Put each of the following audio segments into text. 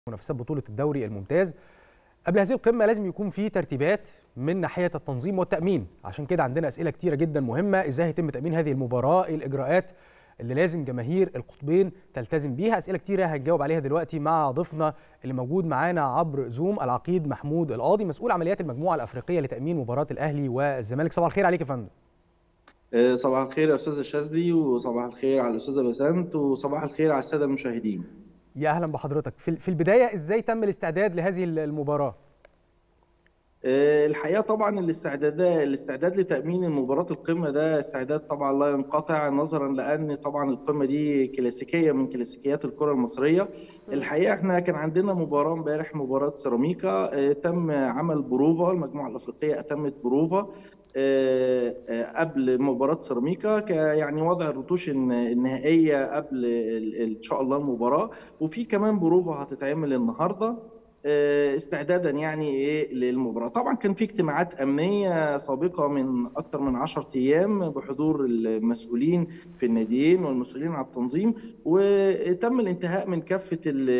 منافسات بطوله الدوري الممتاز قبل هذه القمه لازم يكون في ترتيبات من ناحيه التنظيم والتامين عشان كده عندنا اسئله كتيره جدا مهمه ازاي هيتم تامين هذه المباراه ايه الاجراءات اللي لازم جماهير القطبين تلتزم بيها اسئله كتيره هنجاوب عليها دلوقتي مع ضيفنا اللي موجود معانا عبر زوم العقيد محمود القاضي مسؤول عمليات المجموعه الافريقيه لتامين مباراه الاهلي والزمالك صباح الخير عليك يا فندم صباح الخير يا استاذ الشاذلي وصباح الخير على الاستاذه بسنت وصباح الخير على الساده المشاهدين يا اهلا بحضرتك في البدايه ازاي تم الاستعداد لهذه المباراه الحقيقه طبعا الاستعداد الاستعداد لتامين مباراه القمه ده استعداد طبعا لا ينقطع نظرا لان طبعا القمه دي كلاسيكيه من كلاسيكيات الكره المصريه الحقيقه احنا كان عندنا مباراه امبارح مباراه سيراميكا تم عمل بروفا المجموعه الافريقيه اتمت بروفا قبل مباراه سيراميكا يعني وضع الرتوش النهائيه قبل ان شاء الله المباراه وفي كمان بروفا هتتعمل النهارده استعدادا يعني ايه للمباراه طبعا كان في اجتماعات امنيه سابقه من اكثر من 10 ايام بحضور المسؤولين في الناديين والمسؤولين على التنظيم وتم الانتهاء من كافه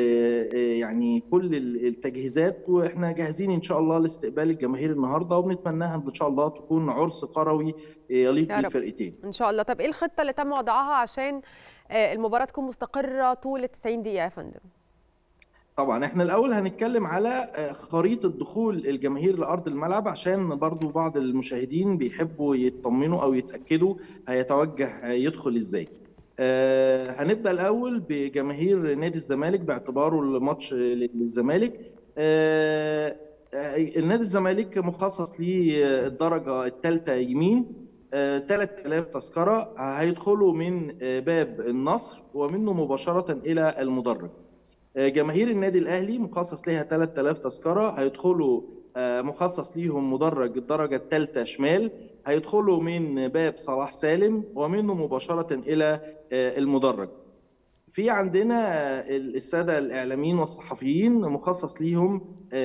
يعني كل التجهيزات واحنا جاهزين ان شاء الله لاستقبال الجماهير النهارده وبنتمناها ان شاء الله تكون عرس كروي يليق بالفرقتين ان شاء الله طب ايه الخطه اللي تم وضعها عشان المباراه تكون مستقره طول 90 دقيقه يا فندم طبعا احنا الاول هنتكلم على خريطه دخول الجماهير لارض الملعب عشان برضو بعض المشاهدين بيحبوا يطمنوا او يتاكدوا هيتوجه يدخل ازاي آه هنبدا الاول بجماهير نادي الزمالك باعتباره الماتش للزمالك آه النادي الزمالك مخصص للدرجه الثالثه يمين 3000 تذكره هيدخلوا من باب النصر ومنه مباشره الى المدرج جماهير النادي الاهلي مخصص ليها 3000 تذكره هيدخلوا مخصص ليهم مدرج الدرجه الثالثه شمال هيدخلوا من باب صلاح سالم ومنه مباشره الى المدرج في عندنا الساده الاعلاميين والصحفيين مخصص ليهم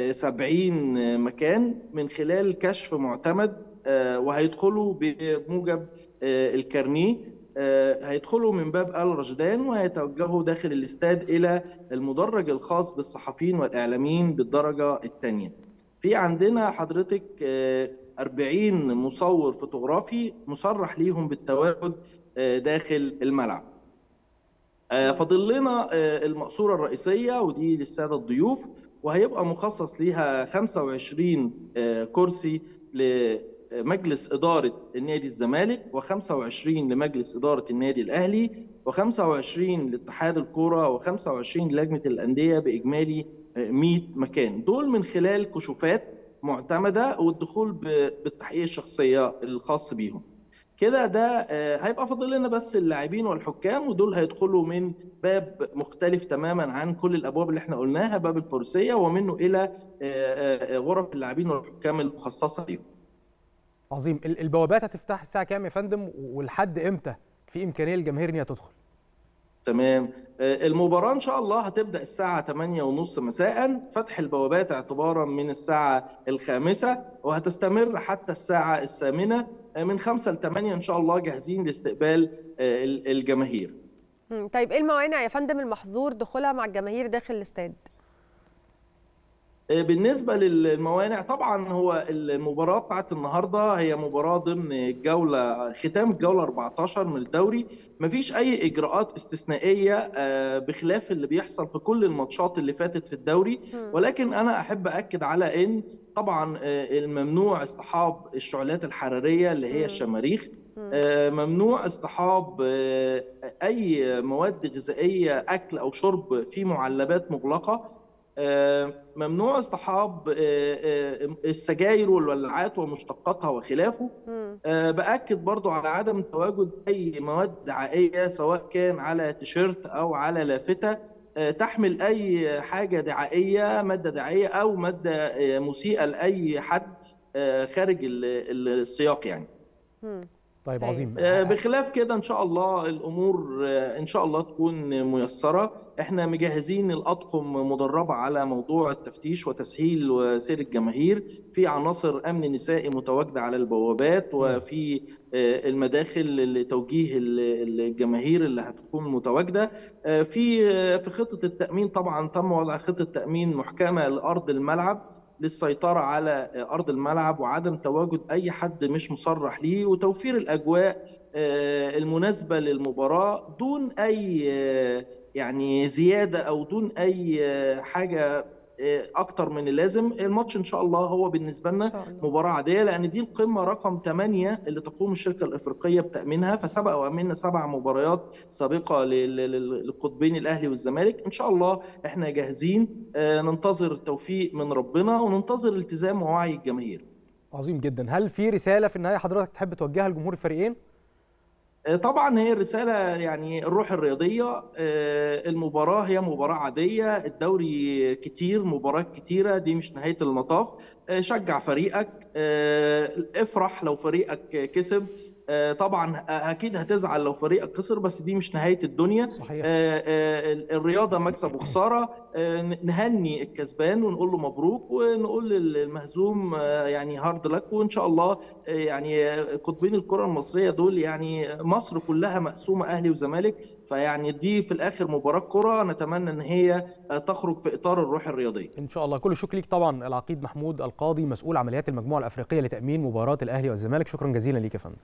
70 مكان من خلال كشف معتمد وهيدخلوا بموجب الكارنيه هيدخلوا من باب ال رشدان وهيتوجهوا داخل الاستاد الى المدرج الخاص بالصحفيين والاعلاميين بالدرجه الثانيه. في عندنا حضرتك 40 مصور فوتوغرافي مصرح ليهم بالتواجد داخل الملعب. فاضل لنا المقصوره الرئيسيه ودي للساده الضيوف وهيبقى مخصص ليها 25 كرسي مجلس إدارة النادي الزمالك و25 لمجلس إدارة النادي الأهلي و25 لاتحاد الكرة و25 لجنة الأندية بإجمالي 100 مكان دول من خلال كشوفات معتمدة والدخول بالتحقيق الشخصية الخاص بيهم كده ده هيبقى فاضل لنا بس اللاعبين والحكام ودول هيدخلوا من باب مختلف تماما عن كل الابواب اللي احنا قلناها باب الفروسيه ومنه الى غرف اللاعبين والحكام المخصصه ليهم عظيم البوابات هتفتح الساعه كام يا فندم ولحد امتى في امكانيه للجماهير ان هي تدخل تمام المباراه ان شاء الله هتبدا الساعه 8:30 مساء فتح البوابات اعتبارا من الساعه الخامسة وهتستمر حتى الساعه الثامنة من 5 ل 8 ان شاء الله جاهزين لاستقبال الجماهير طيب ايه الموانع يا فندم المحظور دخولها مع الجماهير داخل الاستاد بالنسبه للموانع طبعا هو المباراه بتاعت النهارده هي مباراه ضمن الجوله ختام الجوله 14 من الدوري مفيش اي اجراءات استثنائيه بخلاف اللي بيحصل في كل الماتشات اللي فاتت في الدوري ولكن انا احب اكد على ان طبعا الممنوع اصطحاب الشعلات الحراريه اللي هي الشماريخ ممنوع اصطحاب اي مواد غذائيه اكل او شرب في معلبات مغلقه ممنوع اصطحاب السجاير والولاعات ومشتقاتها وخلافه باكد برضو على عدم تواجد اي مواد دعائيه سواء كان على تيشيرت او على لافته تحمل اي حاجه دعائيه ماده دعائيه او ماده مسيئه لاي حد خارج السياق يعني طيب هايل. عظيم آه، بخلاف كده ان شاء الله الامور آه، ان شاء الله تكون ميسره احنا مجهزين الاطقم مدربه على موضوع التفتيش وتسهيل وسير الجماهير في عناصر امن نسائي متواجده على البوابات وفي آه، المداخل لتوجيه ال- الجماهير اللي هتكون متواجده آه، في آه، في خطه التامين طبعا تم وضع خطه تامين محكمه لارض الملعب للسيطرة على أرض الملعب وعدم تواجد أي حد مش مصرح ليه وتوفير الأجواء آه، المناسبة للمباراة دون أي آه، يعني زيادة أو دون أي آه، حاجة آه، أكتر من اللازم الماتش إن شاء الله هو بالنسبة لنا إن شاء الله. مباراة عادية لأن دي القمة رقم 8 اللي تقوم الشركة الإفريقية بتأمينها فسبق وأمنا سبع مباريات سابقة لل- لل- للقطبين الأهلي والزمالك إن شاء الله إحنا جاهزين آه، ننتظر التوفيق من ربنا وننتظر التزام ووعي الجماهير عظيم جدا هل في رساله في النهايه حضرتك تحب توجهها لجمهور الفريقين آه، طبعا هي الرسالة يعني الروح الرياضية آه، المباراة هي مباراة عادية الدوري كتير مباريات كتيرة دي مش نهاية المطاف آه، شجع فريقك آه، افرح لو فريقك كسب آه، طبعا اكيد هتزعل لو فريقك خسر بس دي مش نهاية الدنيا صحيح آه، آه، الرياضة مكسب وخسارة آه، نهني الكسبان ونقول له مبروك ونقول للمهزوم آه، يعني هارد لك وإن شاء الله آه، يعني آه، قطبين الكرة المصرية دول يعني مصر كلها مقسومة أهلي وزمالك فيعني دي في الآخر مباراة كرة نتمنى إن هي آه، تخرج في إطار الروح الرياضية ان شاء الله كل الشكر ليك طبعا العقيد محمود القاضي مسؤول عمليات المجموعه الافريقيه لتامين مباراه الاهلي والزمالك شكرا جزيلا ليك يا فندم